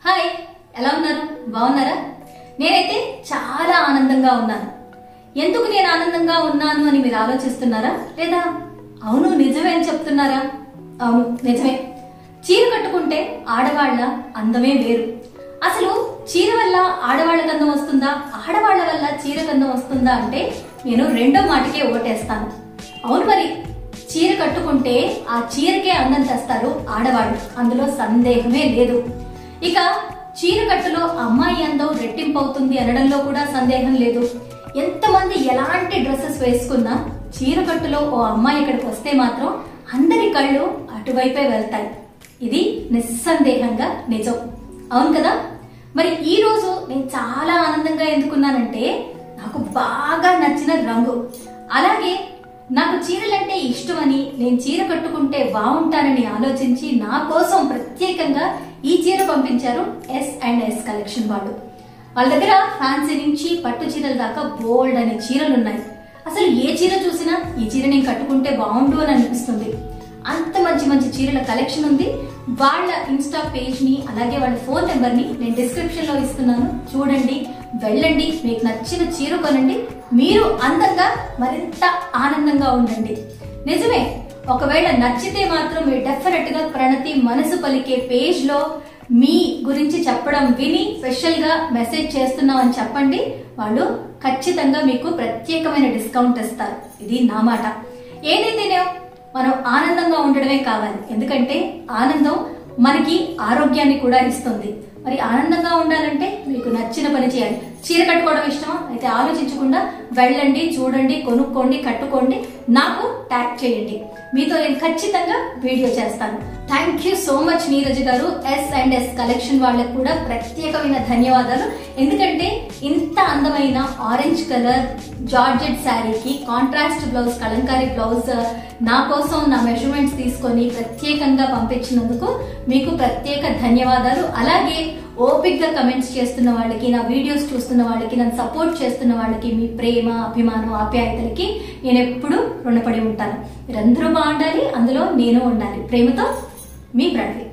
hi ఎలా ఉన్నారు బాగున్నారా నేనైతే చాలా ఆనందంగా ఉన్నాను ఎందుకు నేను ఆనందంగా ఉన్నాను అని మీరు ఆలోచిస్తున్నారా లేదా అవును నిజమే అని చెప్తున్నారా అవును నిజమే చీర కట్టుకుంటే ఆడవాళ్ల అందమే వేరు అసలు చీర వల్ల ఆడవాళ్ళకి అందం వస్తుందా ఆడవాళ్ల వల్ల చీర అందం వస్తుందా అంటే నేను రెండో మాటకే ఓటేస్తాను అవును మరి చీర కట్టుకుంటే ఆ చీరకే అందం తెస్తారు ఆడవాళ్ళు అందులో సందేహమే లేదు ఇక చీర కట్టులో అమ్మాయి అందం రెట్టింపు అవుతుంది అనడంలో కూడా సందేహం లేదు ఎంతమంది ఎలాంటి డ్రెస్సెస్ వేసుకున్నా చీర కట్టులో ఓ అమ్మాయి ఇక్కడికి వస్తే మాత్రం అందరి కళ్ళు అటువైపే వెళ్తాయి ఇది నిస్సందేహంగా నిజం అవును కదా మరి ఈ రోజు నేను చాలా ఆనందంగా ఎందుకున్నానంటే నాకు బాగా నచ్చిన రంగు అలాగే నాకు చీరలంటే ఇష్టమని నేను చీర కట్టుకుంటే బాగుంటానని ఆలోచించి నా కోసం ప్రత్యేకంగా ఈ చీర పంపించారు ఎస్ అండ్ ఎస్ కలెక్షన్ వాళ్ళు వాళ్ళ దగ్గర ఫ్యాన్సీ నుంచి పట్టు చీరల దాకా బోల్డ్ అనే చీరలు ఉన్నాయి అసలు ఏ చీర చూసినా ఈ చీర నేను కట్టుకుంటే బాగుండు అని అనిపిస్తుంది అంత మంచి మంచి చీరల కలెక్షన్ ఉంది వాళ్ళ ఇన్స్టా పేజ్ ని అలాగే వాళ్ళ ఫోన్ నెంబర్ ని నేను డిస్క్రిప్షన్ లో ఇస్తున్నాను చూడండి వెళ్ళండి మీకు నచ్చిన చీర కొనండి మీరు అందంగా మరింత ఆనందంగా ఉండండి నిజమే ఒకవేళ నచ్చితే మాత్రం మీరు డెఫినెట్ గా ప్రణతి మనసు పలికే పేజ్ లో మీ గురించి చెప్పడం విని స్పెషల్ గా మెసేజ్ చేస్తున్నాం అని చెప్పండి వాళ్ళు ఖచ్చితంగా మీకు ప్రత్యేకమైన డిస్కౌంట్ ఇస్తారు ఇది నా మాట ఏదైతేనే మనం ఆనందంగా ఉండడమే కావాలి ఎందుకంటే ఆనందం మనకి ఆరోగ్యాన్ని కూడా ఇస్తుంది మరి ఆనందంగా ఉండాలంటే మీకు నచ్చిన పని చేయాలి చీర కట్టుకోవడం ఇష్టమా అయితే ఆలోచించకుండా వెళ్ళండి చూడండి కొనుక్కోండి కట్టుకోండి నాకు ట్యాగ్ చేయండి మీతో నేను ఖచ్చితంగా వీడియో చేస్తాను thank you so much Neeraj garu yes and yes collection వాళ్ళకు కూడా ప్రత్యేకమైన ధన్యవాదాలు ఎందుకంటే ఇంత అందమైన ఆరెంజ్ కలర్ జార్జెట్ శారీకి కాంట్రాస్ట్ బ్లౌజ్ కలంకారీ బ్లౌజ్ నా కోసం నా మెజర్మెంట్స్ తీసుకొని ప్రత్యేకంగా పంపించినందుకు మీకు ప్రత్యేక ధన్యవాదాలు అలాగే ఓపిక్గా కమెంట్స్ చేస్తున్న వాళ్ళకి నా వీడియోస్ చూస్తున్న వాళ్ళకి నన్ను సపోర్ట్ చేస్తున్న వాళ్ళకి మీ ప్రేమ అభిమానం ఆప్యాయతలకి నేను ఎప్పుడూ రుణపడి ఉంటాను మీరందరూ బాగుండాలి అందులో నేను ఉండాలి ప్రేమతో మీ ప్రణవి